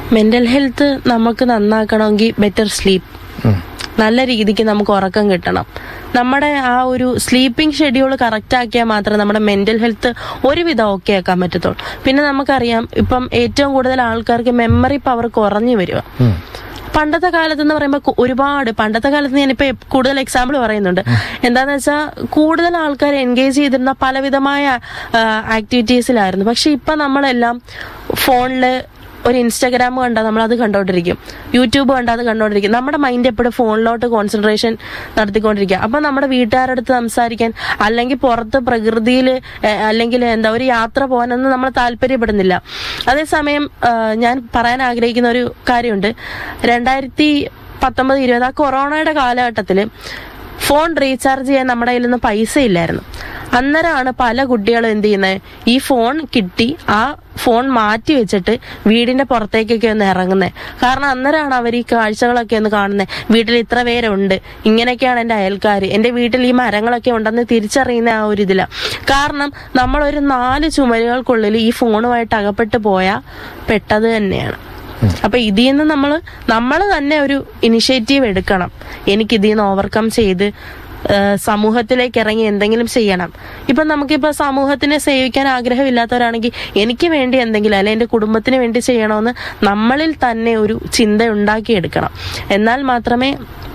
മെന്റൽ ഹെൽത്ത് നമുക്ക് നന്നാക്കണമെങ്കിൽ ബെറ്റർ സ്ലീപ്പ് ഉം. നല്ല രീതിക്ക് നമുക്ക് ഉറക്കം കിട്ടണം നമ്മുടെ ആ ഒരു സ്ലീപ്പിംഗ് ഷെഡ്യൂൾ കറക്റ്റ് ആക്കിയാൽ മാത്രമേ നമ്മുടെ മെന്റൽ ഹെൽത്ത് ഒരുവിധം ഓക്കെ ആക്കാൻ പറ്റത്തുള്ളൂ പിന്നെ നമുക്കറിയാം ഇപ്പം ഏറ്റവും കൂടുതൽ ആൾക്കാർക്ക് മെമ്മറി പവർ കുറഞ്ഞു വരിക ഉം. പണ്ടത്തെ കാലത്ത് എന്ന് പറയുമ്പോൾ കു- ഒരുപാട് പണ്ടത്തെ കാലത്ത് ഞാനിപ്പോ എപ്- കൂടുതൽ എക്സാമ്പിൾ പറയുന്നുണ്ട് എന്താന്ന് വെച്ചാൽ കൂടുതൽ ആൾക്കാർ എൻഗേജ് ചെയ്തിരുന്ന പലവിധമായ ആക്ടിവിറ്റീസിലായിരുന്നു പക്ഷെ ഇപ്പൊ നമ്മളെല്ലാം ഫോണില് ഒരു ഇൻസ്റ്റാഗ്രാം കണ്ടാൽ നമ്മൾ അത് കണ്ടോണ്ടിരിക്കും യൂട്യൂബ് കണ്ടാൽ അത് കണ്ടോണ്ടിരിക്കും നമ്മുടെ മൈൻഡ് എപ്പോഴും ഫോണിലോട്ട് കോൺസെൻട്രേഷൻ നടത്തിക്കൊണ്ടിരിക്കുക അപ്പൊ നമ്മുടെ വീട്ടുകാരുടെ അടുത്ത് സംസാരിക്കാൻ അല്ലെങ്കിൽ പുറത്ത് പ്രകൃതിയിൽ അല്ലെങ്കിൽ എന്താ ഒരു യാത്ര പോകാനൊന്നും നമ്മൾ താല്പര്യപ്പെടുന്നില്ല അതേസമയം ആ, ഞാൻ പറയാൻ ആഗ്രഹിക്കുന്ന ഒരു കാര്യമുണ്ട് രണ്ടായിരത്തി പത്തൊമ്പത് ഇരുപത് ആ കൊറോണയുടെ കാലഘട്ടത്തിൽ ഫോൺ റീചാർജ് ചെയ്യാൻ നമ്മുടെ കയ്യിലൊന്നും പൈസ ഇല്ലായിരുന്നു അന്നേരമാണ് പല കുട്ടികളും എന്ത് ചെയ്യുന്നത് ഈ ഫോൺ കിട്ടി ആ ഫോൺ മാറ്റി വെച്ചിട്ട് വീടിന്റെ പുറത്തേക്കൊക്കെ ഒന്ന് ഇറങ്ങുന്നത് കാരണം അന്നേരമാണ് അവർ ഈ കാഴ്ചകളൊക്കെ ഒന്ന് കാണുന്നത് വീട്ടിൽ ഇത്ര പേരുണ്ട് ഇങ്ങനെയൊക്കെയാണ് എൻ്റെ അയൽക്കാർ എൻ്റെ വീട്ടിൽ ഈ മരങ്ങളൊക്കെ ഉണ്ടെന്ന് തിരിച്ചറിയുന്ന ആ ഒരു ഇതില കാരണം നമ്മളൊരു നാല് ചുമരുകൾക്കുള്ളിൽ ഈ ഫോണുമായിട്ട് അകപ്പെട്ട് പോയാൽ പെട്ടത് തന്നെയാണ് അപ്പൊ ഇതിൽ നിന്ന് നമ്മൾ നമ്മൾ തന്നെ ഒരു ഇനിഷ്യേറ്റീവ് എടുക്കണം എനിക്ക് ഇതിൽ നിന്ന് ഓവർകം ചെയ്ത് ആ, സമൂഹത്തിലേക്ക് ഇറങ്ങി എന്തെങ്കിലും ചെയ്യണം ഇപ്പൊ നമുക്കിപ്പോ സമൂഹത്തിനെ സേവിക്കാൻ ആഗ്രഹമില്ലാത്തവരാണെങ്കിൽ എനിക്ക് വേണ്ടി എന്തെങ്കിലും അല്ലെ എന്റെ കുടുംബത്തിന് വേണ്ടി ചെയ്യണമെന്ന് നമ്മളിൽ തന്നെ ഒരു ചിന്ത ഉണ്ടാക്കിയെടുക്കണം എന്നാൽ മാത്രമേ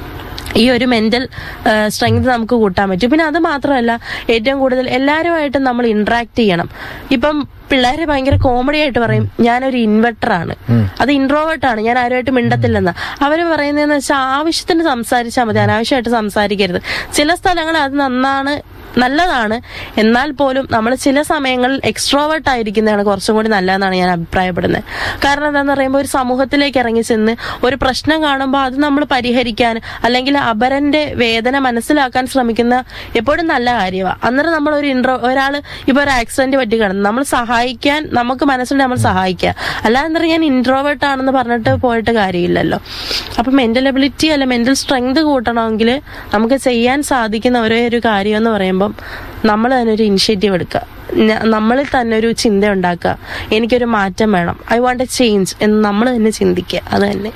ഈ ഒരു മെന്റൽ സ്ട്രെങ്ത് നമുക്ക് കൂട്ടാൻ പറ്റും പിന്നെ അത് മാത്രമല്ല ഏറ്റവും കൂടുതൽ എല്ലാവരുമായിട്ടും നമ്മൾ ഇന്ററാക്ട് ചെയ്യണം ഇപ്പം പിള്ളേരെ ഭയങ്കര കോമഡി ആയിട്ട് പറയും ഞാനൊരു ഇൻവെർട്ടർ ആണ് അത് ഇൻട്രോവേർട്ട് ആണ് ഞാൻ ആരുമായിട്ട് മിണ്ടത്തില്ലെന്ന് അവര് പറയുന്നതെന്ന് വെച്ചാൽ ആവശ്യത്തിന് സംസാരിച്ചാൽ മതി അനാവശ്യമായിട്ട് സംസാരിക്കരുത് ചില സ്ഥലങ്ങളിൽ അത് നന്നാണ് നല്ലതാണ് എന്നാൽ പോലും നമ്മൾ ചില സമയങ്ങളിൽ എക്സ്ട്രോവേർട്ട് ആയിരിക്കുന്നതാണ് കുറച്ചും കൂടി നല്ലതെന്നാണ് ഞാൻ അഭിപ്രായപ്പെടുന്നത് കാരണം എന്താണെന്ന് പറയുമ്പോൾ ഒരു സമൂഹത്തിലേക്ക് ഇറങ്ങി ചെന്ന് ഒരു പ്രശ്നം കാണുമ്പോൾ അത് നമ്മൾ പരിഹരിക്കാൻ അല്ലെങ്കിൽ അപരന്റെ വേദന മനസ്സിലാക്കാൻ ശ്രമിക്കുന്ന എപ്പോഴും നല്ല കാര്യമാണ് അന്നേരം നമ്മൾ ഒരു ഇൻട്രോ ഒരാൾ ഇപ്പൊ ഒരു ആക്സിഡന്റ് പറ്റി കിടന്നു നമ്മൾ സഹായിക്കാൻ നമുക്ക് മനസ്സിൽ നമ്മൾ സഹായിക്കുക അല്ലാതെ എന്താ ഞാൻ ഇൻട്രോവേർട്ട് ആണെന്ന് പറഞ്ഞിട്ട് പോയിട്ട് കാര്യമില്ലല്ലോ അപ്പൊ മെന്റൽ എബിലിറ്റി അല്ല മെന്റൽ സ്ട്രെങ്ത് കൂട്ടണമെങ്കിൽ നമുക്ക് ചെയ്യാൻ സാധിക്കുന്ന ഒരേ ഒരു കാര്യം എന്ന് പറയുമ്പം നമ്മൾ തന്നെ ഒരു ഇനിഷ്യേറ്റീവ് എടുക്കുക ഞ- നമ്മളിൽ തന്നെ ഒരു ചിന്ത ഉണ്ടാക്കുക എനിക്കൊരു മാറ്റം വേണം ഐ വാണ്ട് എ ചേഞ്ച് എന്ന് നമ്മൾ തന്നെ ചിന്തിക്കുക അത് തന്നെ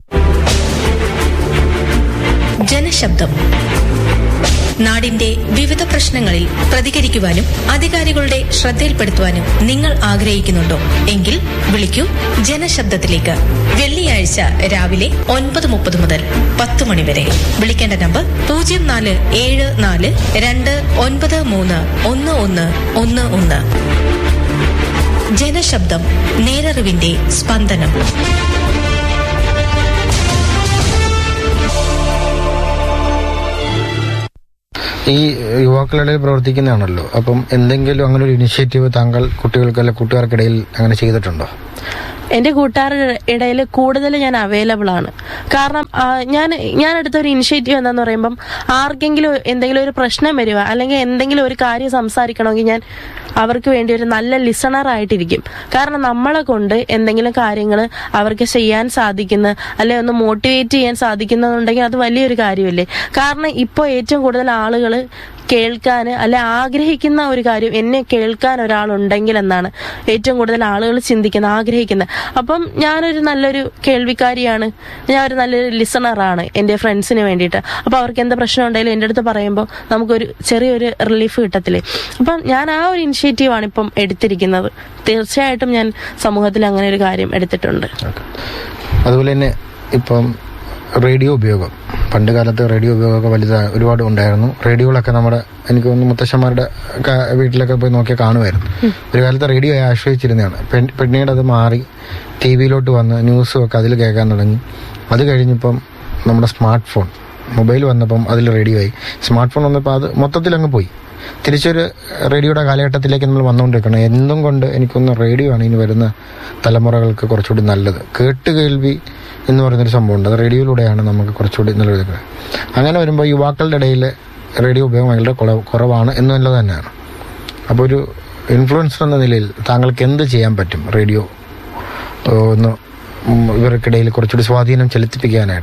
ജനശബ്ദം നാടിന്റെ വിവിധ പ്രശ്നങ്ങളിൽ പ്രതികരിക്കുവാനും അധികാരികളുടെ ശ്രദ്ധയിൽപ്പെടുത്തുവാനും നിങ്ങൾ ആഗ്രഹിക്കുന്നുണ്ടോ എങ്കിൽ വിളിക്കൂ ജനശബ്ദത്തിലേക്ക് വെള്ളിയാഴ്ച രാവിലെ ഒൻപത് മുപ്പത് മുതൽ പത്ത് മണി വരെ വിളിക്കേണ്ട നമ്പർ പൂജ്യം നാല് ഏഴ് നാല് രണ്ട് ഒൻപത് മൂന്ന് ഒന്ന് ഒന്ന് ഒന്ന് ഒന്ന് ജനശബ്ദം നേരറിവിന്റെ സ്പന്ദനം ഈ യുവാക്കളുടെ പ്രവർത്തിക്കുന്നതാണല്ലോ അപ്പം എന്തെങ്കിലും അങ്ങനെ ഒരു ഇനിഷ്യേറ്റീവ് താങ്കൾ കുട്ടികൾക്ക് അല്ലെ കൂട്ടുകാർക്കിടയിൽ അങ്ങനെ ചെയ്തിട്ടുണ്ടോ എന്റെ കൂട്ടുകാരുടെ ഇടയിൽ കൂടുതൽ ഞാൻ അവൈലബിൾ ആണ് കാരണം ആ, ഞാൻ ഞാൻ എടുത്ത ഒരു ഇനിഷ്യേറ്റീവ് എന്താന്ന് പറയുമ്പം ആർക്കെങ്കിലും എന്തെങ്കിലും ഒരു പ്രശ്നം വരിക അല്ലെങ്കിൽ എന്തെങ്കിലും ഒരു കാര്യം സംസാരിക്കണമെങ്കിൽ ഞാൻ അവർക്ക് വേണ്ടി ഒരു നല്ല ലിസണർ ആയിട്ടിരിക്കും കാരണം നമ്മളെ കൊണ്ട് എന്തെങ്കിലും കാര്യങ്ങൾ അവർക്ക് ചെയ്യാൻ സാധിക്കുന്ന അല്ലെ ഒന്ന് മോട്ടിവേറ്റ് ചെയ്യാൻ സാധിക്കുന്നുണ്ടെങ്കിൽ അത് വലിയൊരു കാര്യമല്ലേ കാരണം ഇപ്പോൾ ഏറ്റവും കൂടുതൽ ആളുകൾ കേൾക്കാൻ അല്ലെ ആഗ്രഹിക്കുന്ന ഒരു കാര്യം എന്നെ കേൾക്കാൻ ഒരാളുണ്ടെങ്കിൽ എന്നാണ് ഏറ്റവും കൂടുതൽ ആളുകൾ ചിന്തിക്കുന്നത് ആഗ്രഹിക്കുന്നത് അപ്പം ഞാനൊരു നല്ലൊരു കേൾവിക്കാരിയാണ് ഞാൻ ഒരു നല്ലൊരു ലിസണറാണ് എൻ്റെ ഫ്രണ്ട്സിന് വേണ്ടിയിട്ട് അപ്പോൾ അവർക്ക് എന്ത് പ്രശ്നം ഉണ്ടെങ്കിലും എൻ്റെ അടുത്ത് പറയുമ്പോൾ നമുക്കൊരു ചെറിയൊരു റിലീഫ് കിട്ടത്തില്ലേ അപ്പം ഞാൻ ആ ഒരു ഇനിഷ്യേറ്റീവാണ് ഇപ്പം എടുത്തിരിക്കുന്നത് തീർച്ചയായിട്ടും ഞാൻ സമൂഹത്തിൽ അങ്ങനെ ഒരു കാര്യം എടുത്തിട്ടുണ്ട് അതുപോലെ തന്നെ ഇപ്പം റേഡിയോ ഉപയോഗം പണ്ട് കാലത്ത് റേഡിയോ ഉപയോഗമൊക്കെ വലുതാ ഒരുപാട് ഉണ്ടായിരുന്നു റേഡിയോകളൊക്കെ നമ്മുടെ എനിക്ക് തോന്നുന്നു മുത്തശ്ശന്മാരുടെ ക- വീട്ടിലൊക്കെ പോയി നോക്കിയാൽ കാണുമായിരുന്നു ഒരു കാലത്ത് റേഡിയോ ആശ്രയിച്ചിരുന്നതാണ് പിൻ- പിന്നീട് അത് മാറി ടി വിയിലോട്ട് വന്ന് ന്യൂസും ഒക്കെ അതിൽ കേൾക്കാൻ തുടങ്ങി അത് കഴിഞ്ഞിപ്പം നമ്മുടെ സ്മാർട്ട് ഫോൺ മൊബൈൽ വന്നപ്പം അതിൽ റേഡിയോ ആയി സ്മാർട്ട് ഫോൺ വന്നപ്പോൾ അത് മൊത്തത്തിൽ അങ്ങ് പോയി തിരിച്ചൊരു റേഡിയോയുടെ കാലഘട്ടത്തിലേക്ക് നമ്മൾ വന്നുകൊണ്ടിരിക്കണം എന്തും കൊണ്ട് എനിക്കൊന്ന് റേഡിയോ ആണ് ഇനി വരുന്ന തലമുറകൾക്ക് കുറച്ചുകൂടി നല്ലത് കേട്ട് കേൾവി എന്ന് പറയുന്നൊരു സംഭവമുണ്ട് അത് റേഡിയോയിലൂടെയാണ് നമുക്ക് കുറച്ചുകൂടി നല്ലത് അങ്ങനെ വരുമ്പോൾ യുവാക്കളുടെ ഇടയിൽ റേഡിയോ ഉപയോഗം വളരെ കുറവ് കുറവാണ് എന്നുള്ളത് തന്നെയാണ് അപ്പോൾ ഒരു ഇൻഫ്ലുവൻസർ എന്ന നിലയിൽ താങ്കൾക്ക് എന്ത് ചെയ്യാൻ പറ്റും റേഡിയോ ഏഹ്, ഒന്ന് ഉം, ഇവർക്കിടയിൽ കുറച്ചുകൂടി സ്വാധീനം ചെലുത്തിപ്പിക്കാനായിട്ട്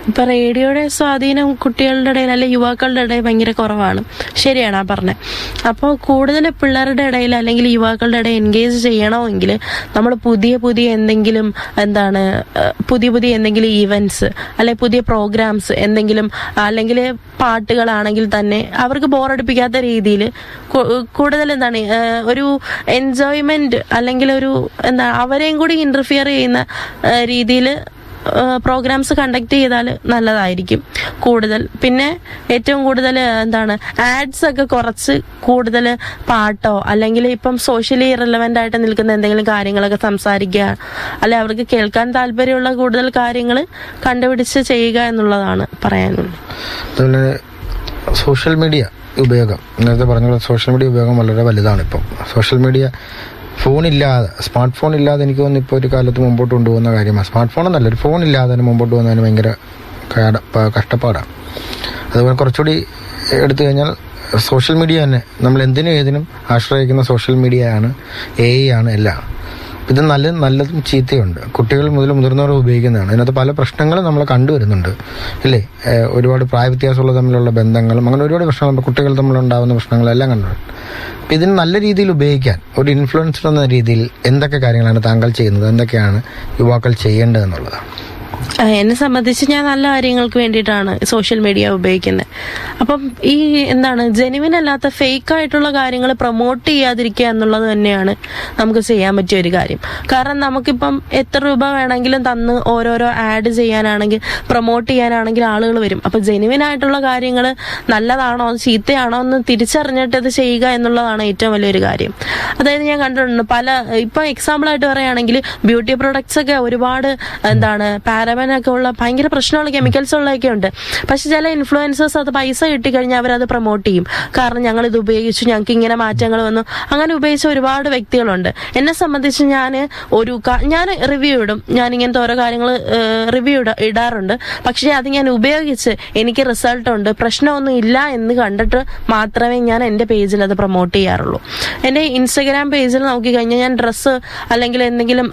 ഇപ്പൊ റേഡിയോയുടെ സ്വാധീനം കുട്ടികളുടെ ഇടയിൽ അല്ലെ യുവാക്കളുടെ ഇടയിൽ ഭയങ്കര കുറവാണ് ശരിയാണ് ആ പറഞ്ഞത് അപ്പോൾ കൂടുതൽ പിള്ളേരുടെ ഇടയിൽ അല്ലെങ്കിൽ യുവാക്കളുടെ ഇടയിൽ എൻഗേജ് ചെയ്യണമെങ്കിൽ നമ്മൾ പുതിയ പുതിയ എന്തെങ്കിലും എന്താണ് ഏഹ്, പുതിയ പുതിയ എന്തെങ്കിലും ഈവൻസ് അല്ലെ പുതിയ പ്രോഗ്രാംസ് എന്തെങ്കിലും അല്ലെങ്കിൽ പാട്ടുകളാണെങ്കിൽ തന്നെ അവർക്ക് ബോറടിപ്പിക്കാത്ത രീതിയിൽ കൂടുതൽ എന്താണ് ഏഹ്, ഒരു എൻജോയ്മെന്റ് അല്ലെങ്കിൽ ഒരു എന്താ അവരെയും കൂടി ഇന്റർഫിയർ ചെയ്യുന്ന രീതിയിൽ പ്രോഗ്രാംസ് കണ്ടക്ട് ചെയ്താൽ നല്ലതായിരിക്കും കൂടുതൽ പിന്നെ ഏറ്റവും കൂടുതൽ എന്താണ് ആഡ്സ് ഒക്കെ കുറച്ച് കൂടുതൽ പാട്ടോ അല്ലെങ്കിൽ ഇപ്പം സോഷ്യലി റിലവൻ്റ് ആയിട്ട് നിൽക്കുന്ന എന്തെങ്കിലും കാര്യങ്ങളൊക്കെ സംസാരിക്കുക അല്ലെ അവർക്ക് കേൾക്കാൻ താല്പര്യമുള്ള കൂടുതൽ കാര്യങ്ങൾ കണ്ടുപിടിച്ച് ചെയ്യുക എന്നുള്ളതാണ് പറയാനുള്ളത് അതുപോലെ സോഷ്യൽ മീഡിയ ഉപയോഗം നേരത്തെ പറഞ്ഞ പോലെ സോഷ്യൽ മീഡിയ ഉപയോഗം വളരെ വലുതാണ് ഇപ്പം സോഷ്യൽ മീഡിയ ഫോണില്ലാതെ സ്മാർട്ട് ഫോൺ ഇല്ലാതെ എനിക്ക് തോന്നുന്നു ഇപ്പോൾ ഒരു കാലത്ത് മുമ്പോട്ട് കൊണ്ടുപോകുന്ന കാര്യമാണ് സ്മാർട്ട് ഫോൺ എന്നല്ല ഒരു ഫോൺ ഇല്ലാതെ തന്നെ മുമ്പോട്ട് പോകുന്നതിന് ഭയങ്കര കട- പ- കഷ്ടപ്പാടാണ് അതുപോലെ കുറച്ചുകൂടി എടുത്തു കഴിഞ്ഞാൽ സോഷ്യൽ മീഡിയ തന്നെ നമ്മൾ എന്തിനും ഏതിനും ആശ്രയിക്കുന്ന സോഷ്യൽ മീഡിയ ആണ് എ ആണ് എല്ലാം ഇത് നല്ല നല്ലതും ചീത്തയുണ്ട് കുട്ടികൾ മുതൽ മുതിർന്നവർ ഉപയോഗിക്കുന്നതാണ് ഇതിനകത്ത് പല പ്രശ്നങ്ങളും നമ്മൾ കണ്ടുവരുന്നുണ്ട് ഇല്ലേ ഏഹ് ഒരുപാട് പ്രായ വ്യത്യാസമുള്ള തമ്മിലുള്ള ബന്ധങ്ങളും അങ്ങനെ ഒരുപാട് പ്രശ്നങ്ങൾ കുട്ടികൾ തമ്മിലുണ്ടാകുന്ന പ്രശ്നങ്ങളെല്ലാം കണ്ടുവരും അപ്പം ഇതിന് നല്ല രീതിയിൽ ഉപയോഗിക്കാൻ ഒരു ഇൻഫ്ലുവൻസർ എന്ന രീതിയിൽ എന്തൊക്കെ കാര്യങ്ങളാണ് താങ്കൾ ചെയ്യുന്നത് എന്തൊക്കെയാണ് യുവാക്കൾ ചെയ്യേണ്ടതെന്നുള്ളതാണ് ആ, എന്നെ സംബന്ധിച്ച് ഞാൻ നല്ല കാര്യങ്ങൾക്ക് വേണ്ടിയിട്ടാണ് സോഷ്യൽ മീഡിയ ഉപയോഗിക്കുന്നത് അപ്പം ഈ എന്താണ് ജെനുവിൻ അല്ലാത്ത ഫേക്ക് ആയിട്ടുള്ള കാര്യങ്ങൾ പ്രൊമോട്ട് ചെയ്യാതിരിക്കുക എന്നുള്ളത് തന്നെയാണ് നമുക്ക് ചെയ്യാൻ പറ്റിയ ഒരു കാര്യം കാരണം നമുക്കിപ്പം എത്ര രൂപ വേണമെങ്കിലും തന്ന് ഓരോരോ ആഡ് ചെയ്യാനാണെങ്കിൽ പ്രൊമോട്ട് ചെയ്യാനാണെങ്കിൽ ആളുകൾ വരും അപ്പൊ ജെനുവിൻ ആയിട്ടുള്ള കാര്യങ്ങൾ നല്ലതാണോ ചീത്തയാണോ എന്ന് തിരിച്ചറിഞ്ഞിട്ട് ഇത് ചെയ്യുക എന്നുള്ളതാണ് ഏറ്റവും വലിയൊരു കാര്യം അതായത് ഞാൻ കണ്ടിട്ടുണ്ട് പല ഇപ്പൊ എക്സാമ്പിൾ ആയിട്ട് പറയുകയാണെങ്കിൽ ബ്യൂട്ടി പ്രൊഡക്ട്സ് ഒക്കെ ഒരുപാട് എന്താണ് പാരബൻ ഒക്കെ ഉള്ള ഭയങ്കര പ്രശ്നമുള്ള കെമിക്കൽസ് ഉള്ളതൊക്കെ ഉണ്ട് പക്ഷെ ചില ഇൻഫ്ലുവൻസേഴ്സ് അത് പൈസ കിട്ടിക്കഴിഞ്ഞാൽ അവരത് പ്രൊമോട്ട് ചെയ്യും കാരണം ഞങ്ങൾ ഇത് ഉപയോഗിച്ചു ഞങ്ങൾക്ക് ഇങ്ങനെ മാറ്റങ്ങൾ വന്നു അങ്ങനെ ഉപയോഗിച്ച ഒരുപാട് വ്യക്തികളുണ്ട് എന്നെ സംബന്ധിച്ച് ഞാൻ ഒരു ഞാൻ റിവ്യൂ ഇടും ഞാൻ ഇങ്ങനത്തെ ഓരോ കാര്യങ്ങൾ റിവ്യൂ ഇടാറുണ്ട് പക്ഷേ അത് ഞാൻ ഉപയോഗിച്ച് എനിക്ക് റിസൾട്ട് ഉണ്ട് പ്രശ്നമൊന്നും ഇല്ല എന്ന് കണ്ടിട്ട് മാത്രമേ ഞാൻ എൻ്റെ പേജിൽ അത് പ്രൊമോട്ട് ചെയ്യാറുള്ളൂ എൻ്റെ ഇൻസ്റ്റഗ്രാം പേജിൽ നോക്കിക്കഴിഞ്ഞാൽ ഞാൻ ഡ്രസ്സ് അല്ലെങ്കിൽ എന്തെങ്കിലും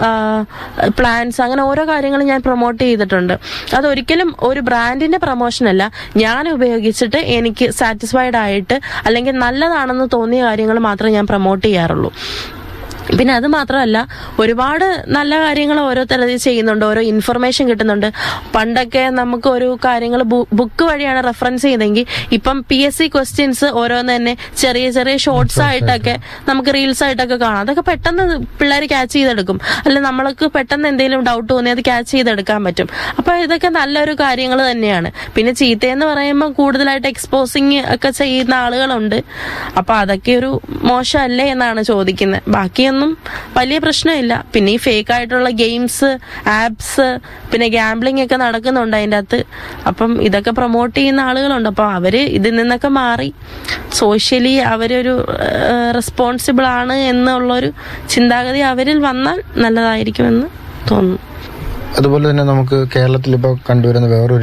പ്ലാൻസ് അങ്ങനെ ഓരോ കാര്യങ്ങൾ ഞാൻ പ്രൊമോട്ട് ചെയ്തിട്ടുണ്ട് അതൊരിക്കലും ഒരു ബ്രാൻഡിന്റെ പ്രൊമോഷൻ അല്ല ഞാൻ ഉപയോഗിച്ചിട്ട് എനിക്ക് സാറ്റിസ്ഫൈഡ് ആയിട്ട് അല്ലെങ്കിൽ നല്ലതാണെന്ന് തോന്നിയ കാര്യങ്ങൾ മാത്രമേ ഞാൻ പ്രൊമോട്ട് ചെയ്യാറുള്ളൂ പിന്നെ അത് മാത്രമല്ല ഒരുപാട് നല്ല കാര്യങ്ങൾ ഓരോരുത്തരത് ചെയ്യുന്നുണ്ട് ഓരോ ഇൻഫർമേഷൻ കിട്ടുന്നുണ്ട് പണ്ടൊക്കെ നമുക്ക് ഒരു കാര്യങ്ങൾ ബുക്ക് വഴിയാണ് റെഫറൻസ് ചെയ്തെങ്കിൽ ഇപ്പം പി എസ് സി ക്വസ്റ്റ്യൻസ് ഓരോന്ന് തന്നെ ചെറിയ ചെറിയ ഷോർട്സ് ആയിട്ടൊക്കെ നമുക്ക് റീൽസ് ആയിട്ടൊക്കെ കാണാം അതൊക്കെ പെട്ടെന്ന് പിള്ളേർ ക്യാച്ച് ചെയ്തെടുക്കും അല്ല നമ്മൾക്ക് പെട്ടെന്ന് എന്തെങ്കിലും ഡൗട്ട് തോന്നി അത് ക്യാച്ച് ചെയ്തെടുക്കാൻ പറ്റും അപ്പൊ ഇതൊക്കെ നല്ലൊരു കാര്യങ്ങൾ തന്നെയാണ് പിന്നെ ചീത്തയെന്ന് പറയുമ്പോൾ കൂടുതലായിട്ട് എക്സ്പോസിങ് ഒക്കെ ചെയ്യുന്ന ആളുകളുണ്ട് അപ്പൊ അതൊക്കെ ഒരു മോശമല്ലേ എന്നാണ് ചോദിക്കുന്നത് ബാക്കിയൊന്നും വലിയ പ്രശ്നമില്ല പിന്നെ ഈ ഫേക്ക് ആയിട്ടുള്ള ഗെയിംസ് ആപ്സ് പിന്നെ ഗാംബ്ലിംഗ് ഒക്കെ നടക്കുന്നുണ്ട് അതിൻ്റെ അകത്ത് അപ്പം ഇതൊക്കെ പ്രൊമോട്ട് ചെയ്യുന്ന ആളുകളുണ്ട് അപ്പോൾ അവര് ഇതിൽ നിന്നൊക്കെ മാറി സോഷ്യലി അവരൊരു റെസ്പോൺസിബിൾ ആണ് എന്നുള്ളൊരു ചിന്താഗതി അവരിൽ വന്നാൽ നല്ലതായിരിക്കുമെന്ന് തോന്നുന്നു അതുപോലെ തന്നെ നമുക്ക് കേരളത്തിൽ ഇപ്പോൾ കണ്ടുവരുന്ന വേറൊരു